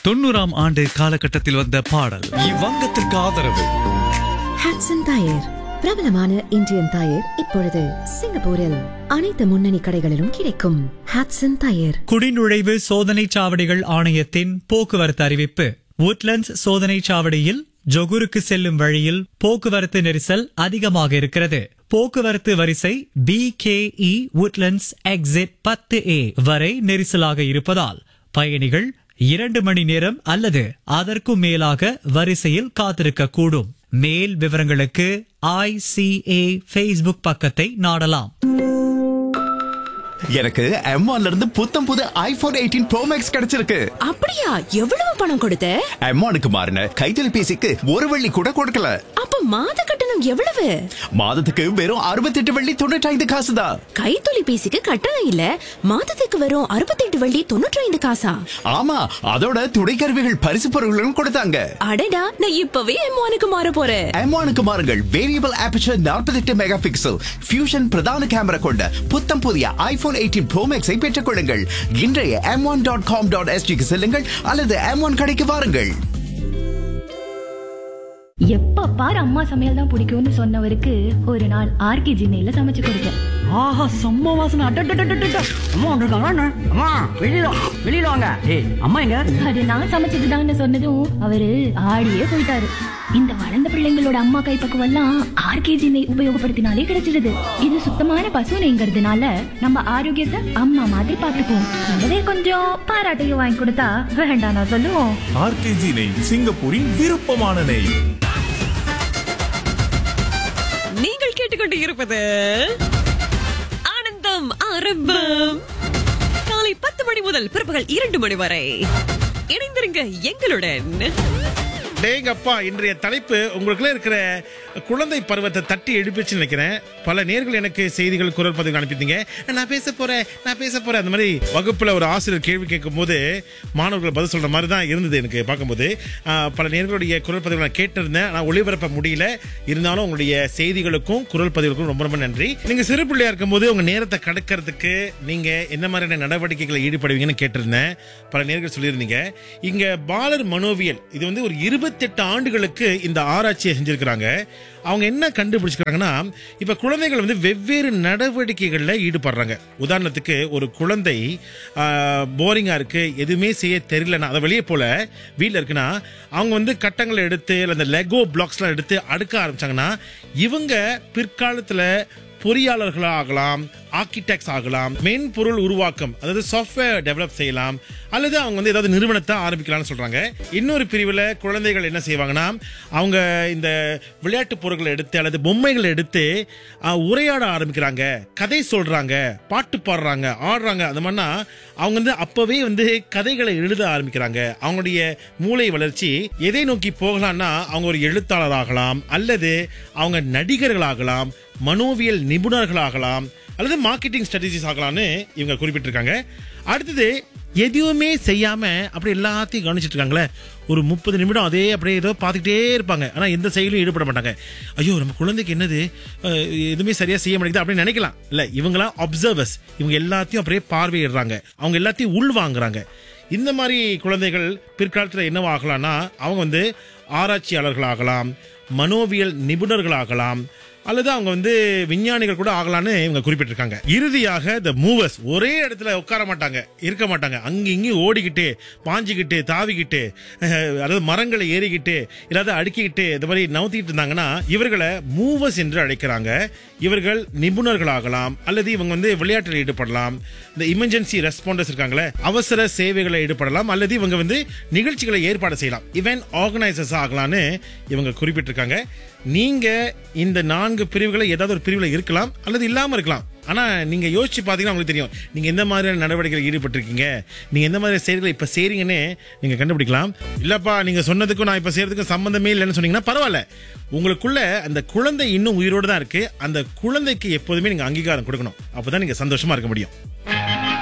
தொண்ணூறாம் ஆண்டு காலகட்டத்தில் வந்த பாடல் இவ்வங்கத்திற்கு ஆதரவு ஹாட்சன் டயர் பிரபலமான இந்தியன் டயர் இப்பொழுது சிங்கப்பூரில் அனைத்து முன்னணி கடைகளிலும் கிடைக்கும் ஹாட்சன் டயர் குடிநுழைவு சோதனை சாவடிகள் ஆணையத்தின் போக்குவரத்து அறிவிப்பு woodlands சோதனை சாவடியில் ஜொகுருக்கு செல்லும் வழியில் போக்குவரத்து நெரிசல் அதிகமாக இருக்கிறது போக்குவரத்து வரிசை P K E woodlands exit பத்து ஏ வரை நெரிசலாக இருப்பதால் பயணிகள் இரண்டு மணி நேரம் அல்லது அதற்கும் மேலாக வரிசையில் காத்திருக்க கூடும் மேல் விவரங்களுக்கு ஐசிஏ ஃபேஸ்புக் பக்கத்தை நாடலாம் எனக்கு M1 ல இருந்து புத்தம் புது ஐபோன் எயிட்டீன் ப்ரோ மேக்ஸ் கிடைச்சிருக்கு அப்படியா எவ்வளவு பணம் கொடுத்த M1க்கு மாறின கைத்தொலைபேசிக்கு ஒரு வெள்ளி கூட கொடுக்கல அப்ப மாத கட்டணம் எவ்வளவு மாதத்துக்கு வெறும் 68 வெள்ளி தொண்ணூற்றி காசு தான் கைத்தொலைபேசிக்கு கட்டணம் இல்ல மாதத்துக்கு வரும் அறுபத்தெட்டு வள்ளி தொண்ணூற்றி ஐந்து காசா ஆமா அதோட துணைக்கருவிகள் பரிசு பொருட்களும் கொடுத்தாங்க அடடா நான் இப்பவே எம்மானுக்கு மாற போறேன் M1க்கு மாறுங்கள் variable aperture 48 megapixel fusion பிரதான கேமரா கொண்ட புத்தம் புதிய ஐபோன் எயிட்டீன் ப்ரோ மேக்ஸை பெற்றுக் கொள்ளுங்கள் இன்றைய M one dot com dot எஸ்டிக்கு செல்லுங்கள் அல்லது எம் ஒன் கடைக்கு வாருங்கள் எப்ப பாரு அம்மா சமையல் தான் பிடிக்கும்னு சொன்னவருக்கு ஒரு நாள் ஆர்கே ஜினையில சமைச்சு கொடுத்தேன் ஆஹா செம்ம வாசனை அட்டட்டட்டட்டட்ட அம்மா வந்திருக்காங்க அம்மா வெளியில வா, வெளியில வாங்க ஏய் அம்மா எங்க அது நான் சமைச்சதுதான்னு சொன்னதும் அவரு ஆடியே போயிட்டாரு இந்த வளர்ந்த பிள்ளைங்களோட அம்மா கைப்பக்குவம் எல்லாம் ஆர்கேஜி நெய் உபயோகப்படுத்தினாலே கிடைச்சிடுது இது சுத்தமான பசு நெய்ங்கிறதுனால நம்ம ஆரோக்கியத்தை அம்மா மாதிரி பாத்துக்குவோம் கூடவே கொஞ்சம் பாராட்டையும் வாங்கி கொடுத்தா வேண்டாம் நான் சொல்லுவோம் ஆர்கேஜி நெய் சிங்கப்பூரின் விருப்பமான நெய் நீங்கள் கேட்டுக்கொண்டு இருப்பது ஆனந்தம் ஆரம்பம் காலை பத்து மணி முதல் பிற்பகல் இரண்டு மணி வரை இணைந்திருங்க எங்களுடன் டேங்கப்பா இன்றைய தலைப்பு உங்களுக்குள்ள இருக்கிற குழந்தை பருவத்தை தட்டி எழுப்பிச்சு நினைக்கிறேன் பல நேர்கள் எனக்கு செய்திகள் குரல் பதிவு அனுப்பிட்டீங்க நான் பேச போறேன் நான் பேச போறேன் அந்த மாதிரி வகுப்புல ஒரு ஆசிரியர் கேள்வி கேட்கும் போது மாணவர்கள் பதில் சொல்ற மாதிரி தான் இருந்தது எனக்கு பார்க்கும்போது ஆஹ், பல நேர்களுடைய குரல் பதிவு நான் கேட்டிருந்தேன் நான் ஒளிபரப்ப முடியல இருந்தாலும் உங்களுடைய செய்திகளுக்கும் குரல் பதிவுகளுக்கும் ரொம்ப ரொம்ப நன்றி நீங்க சிறு பிள்ளையா இருக்கும்போது உங்க நேரத்தை கடக்கிறதுக்கு நீங்க என்ன மாதிரியான நடவடிக்கைகளை ஈடுபடுவீங்கன்னு கேட்டிருந்தேன் பல நேர்கள் சொல்லியிருந்தீங்க இங்க பாலர் மனோவியல் இது வந்து ஒரு இருபத்தெட்டு ஆண்டுகளுக்கு இந்த ஆராய்ச்சியை செஞ்சிருக்கிறாங்க அவங்க என்ன கண்டுபிடிச்சிருக்காங்கன்னா இப்ப குழந்தைகள் வந்து வெவ்வேறு நடவடிக்கைகள்ல ஈடுபடுறாங்க உதாரணத்துக்கு ஒரு குழந்தை போரிங்கா இருக்கு எதுவுமே செய்ய தெரியலன்னா அதை வெளியே போல வீட்டில் இருக்குன்னா அவங்க வந்து கட்டங்களை எடுத்து இல்ல அந்த லெகோ பிளாக்ஸ்லாம் எடுத்து அடுக்க ஆரம்பிச்சாங்கன்னா இவங்க பிற்காலத்துல பொறியாளர்களாக ஆகலாம் ஆர்கிடெக்ட்ஸ் ஆகலாம் மென்பொருள் உருவாக்கம் அதாவது சாஃப்ட்வேர் டெவலப் செய்யலாம் அல்லது அவங்க வந்து ஏதாவது நிறுவனத்தை ஆரம்பிக்கலாம்னு சொல்றாங்க இன்னொரு பிரிவில் குழந்தைகள் என்ன செய்வாங்கன்னா அவங்க இந்த விளையாட்டு பொருட்களை எடுத்து அல்லது பொம்மைகளை எடுத்து அஹ், உரையாட ஆரம்பிக்கிறாங்க கதை சொல்றாங்க பாட்டு பாடுறாங்க ஆடுறாங்க அந்த மாதிரினா அவங்க வந்து அப்பவே வந்து கதைகளை எழுத ஆரம்பிக்கிறாங்க அவங்களுடைய மூளை வளர்ச்சி எதை நோக்கி போகலாம்னா அவங்க ஒரு எழுத்தாளர் ஆகலாம் அல்லது அவங்க நடிகர்கள் ஆகலாம் மனோவியல் நிபுணர்களாகலாம் அல்லது மார்க்கெட்டிங் ஸ்ட்ராட்டஜிஸ் ஆகலாம்னு இவங்க குறிப்பிட்டிருக்காங்க அடுத்தது எதுவுமே செய்யாம அப்படி எல்லாத்தையும் கவனிச்சிட்டு இருக்காங்களே ஒரு முப்பது நிமிடம் அதே அப்படியே ஏதோ பார்த்துக்கிட்டே இருப்பாங்க ஆனா எந்த செயலும் ஈடுபட மாட்டாங்க ஐயோ நம்ம குழந்தைக்கு என்னது அஹ், எதுவுமே சரியா செய்ய மாட்டேங்குது அப்படின்னு நினைக்கலாம் இல்ல இவங்களாம் அப்சர்வர்ஸ் இவங்க எல்லாத்தையும் அப்படியே பார்வையிடுறாங்க அவங்க எல்லாத்தையும் உள் வாங்குறாங்க இந்த மாதிரி குழந்தைகள் பிற்காலத்தில் என்னவாகலாம்னா அவங்க வந்து ஆராய்ச்சியாளர்களாகலாம் மனோவியல் நிபுணர்களாகலாம் அல்லது அவங்க வந்து விஞ்ஞானிகள் கூட ஆகலாம்னு இவங்க குறிப்பிட்டிருக்காங்க இறுதியாக த மூவர்ஸ் ஒரே இடத்துல உட்கார மாட்டாங்க இருக்க மாட்டாங்க அங்க இங்கேயும் ஓடிக்கிட்டு பாஞ்சிக்கிட்டு தாவிக்கிட்டு அஹ், அதாவது மரங்களை ஏறிக்கிட்டு இல்லாத அடுக்கிக்கிட்டு இந்த மாதிரி நவுத்திக்கிட்டு இருந்தாங்கன்னா இவர்களை மூவர்ஸ் என்று அழைக்கிறாங்க இவர்கள் நிபுணர்களாகலாம் அல்லது இவங்க வந்து விளையாட்டில் ஈடுபடலாம் இந்த எமர்ஜென்சி ரெஸ்பாண்டர்ஸ் இருக்காங்களே அவசர சேவைகளை ஈடுபடலாம் அல்லது இவங்க வந்து நிகழ்ச்சிகளை ஏற்பாடு செய்யலாம் இவன் ஆர்கனைசர்ஸ் ஆகலாம்னு இவங்க குறிப்பிட்டிருக்காங்க நீங்க இந்த நான்கு பிரிவுகளை ஏதாவது ஒரு பிரிவுல இருக்கலாம் அல்லது இல்லாம இருக்கலாம் ஆனா நீங்க யோசிச்சு பாத்தீங்கன்னா உங்களுக்கு தெரியும் நீங்க எந்த மாதிரியான நடவடிக்கைகள் ஈடுபட்டிருக்கீங்க நீங்க எந்த மாதிரி செயல்களை இப்ப செய்றீங்கன்னு நீங்க கண்டுபிடிக்கலாம் இல்லப்பா நீங்க சொன்னதுக்கும் நான் இப்ப செய்யறதுக்கும் சம்பந்தமே இல்லைன்னு சொன்னீங்கன்னா பரவாயில்ல உங்களுக்குள்ள அந்த குழந்தை இன்னும் உயிரோடு தான் இருக்கு அந்த குழந்தைக்கு எப்போதுமே நீங்க அங்கீகாரம் கொடுக்கணும் அப்பதான் நீங்க சந்தோஷமா இருக்க முடியும்